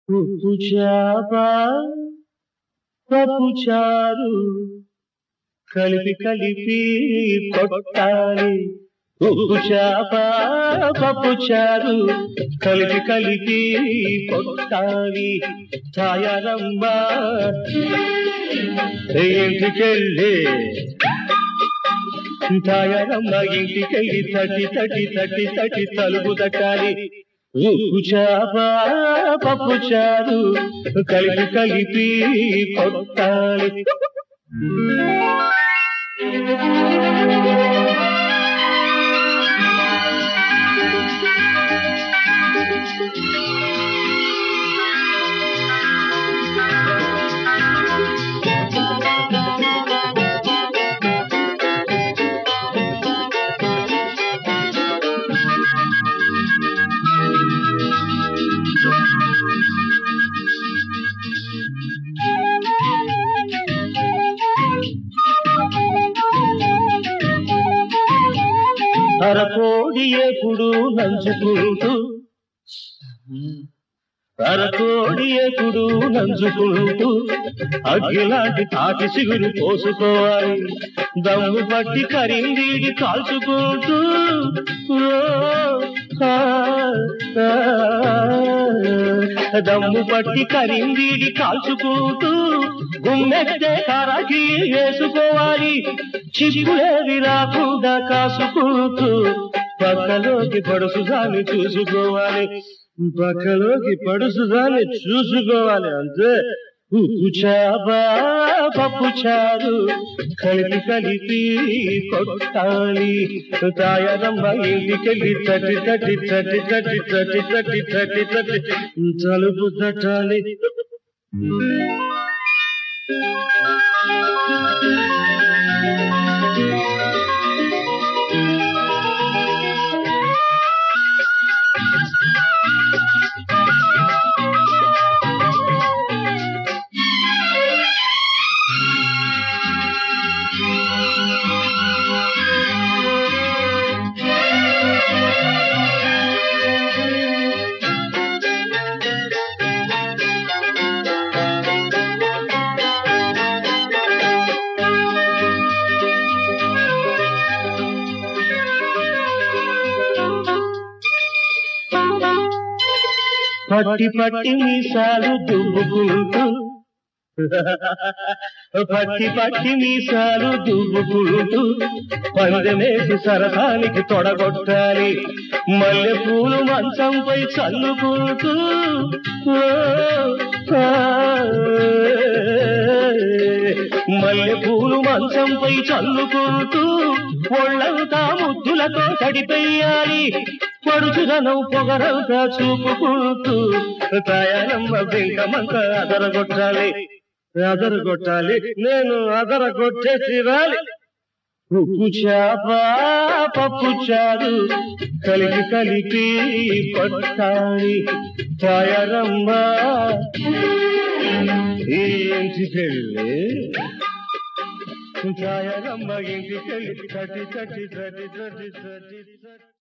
ఉప్పు చేప పప్పు చారు కలిపి కలిపి కొట్టాలి ఉప్పు చేప పప్పు చారు కలిపి కలిపి కొట్టాలి ఛాయరమ్మ ఇంటికెళ్ళి ఛాయరమ్మ ఇంటికెళ్ళి తటి తటి తటి తటి తలుపు తట్టాలి ఉప్పు చేప పప్పు చారు కలిపి కలిపి కొట్టాలి అరకోడి ఎప్పుడు నంచుకుంటూ అరకోడి ఎప్పుడు నంచుకుంటూ అగ్గిలాంటి తాటి సిగురు పోసుకోవాలి దమ్ము పట్టి కరిందీడి కాల్చుకుంటూ ఓ, ఆ, ఆ, దమ్ము పట్టి కరిందీడి కాల్చుకుంటూ గుమ్మెత్తే కరకి వేసుకోవాలి చిక్కులేవి రాకుండా కాసుకుంటూ పక్కలోకి పడుసుదాన్ని చూసుకోవాలి పక్కలోకి పడుసుదాన్ని చూసుకోవాలి అంతే ఉప్పు చేప పప్పు చారు కలిపి కలిపి కొట్టాలి తాయరమ్మ ఇంటికెళ్ళి తట్టి తట్టి తట్టి తట్టి తట్టి తట్టి తట్టి తట్టి తలుపు తట్టాలి పట్టి పట్టి మీసాలు దువ్వుకుంటూ పట్టి పట్టి మీసాలు దువ్వుకుంటూ పందెమేసి సరసానికి తొడగొట్టాలి మల్లె పూలు మంచంపై చల్లుకుంటూ ఓ, ఆ, మల్లె పూలు మంచంపై చల్లుకుంటూ ఒళ్ళంతా ముద్దులతో తడిపెయ్యాలి పడుచుదనం పొగరంతా చూపుకుంటూ తయారమ్మ బెంకమంత అదరగొట్టాలి అదరగొట్టాలి నేను అదరగొట్టే తీరాలి ఉప్పు చేప పప్పు చారు కలిపి కలిపి కొట్టాలి తయారమ్మ ఇంటికెళ్ళి ఛాయరమ్మ ఇంటికెళ్ళి తటి తటి తటి తటి తటి తటి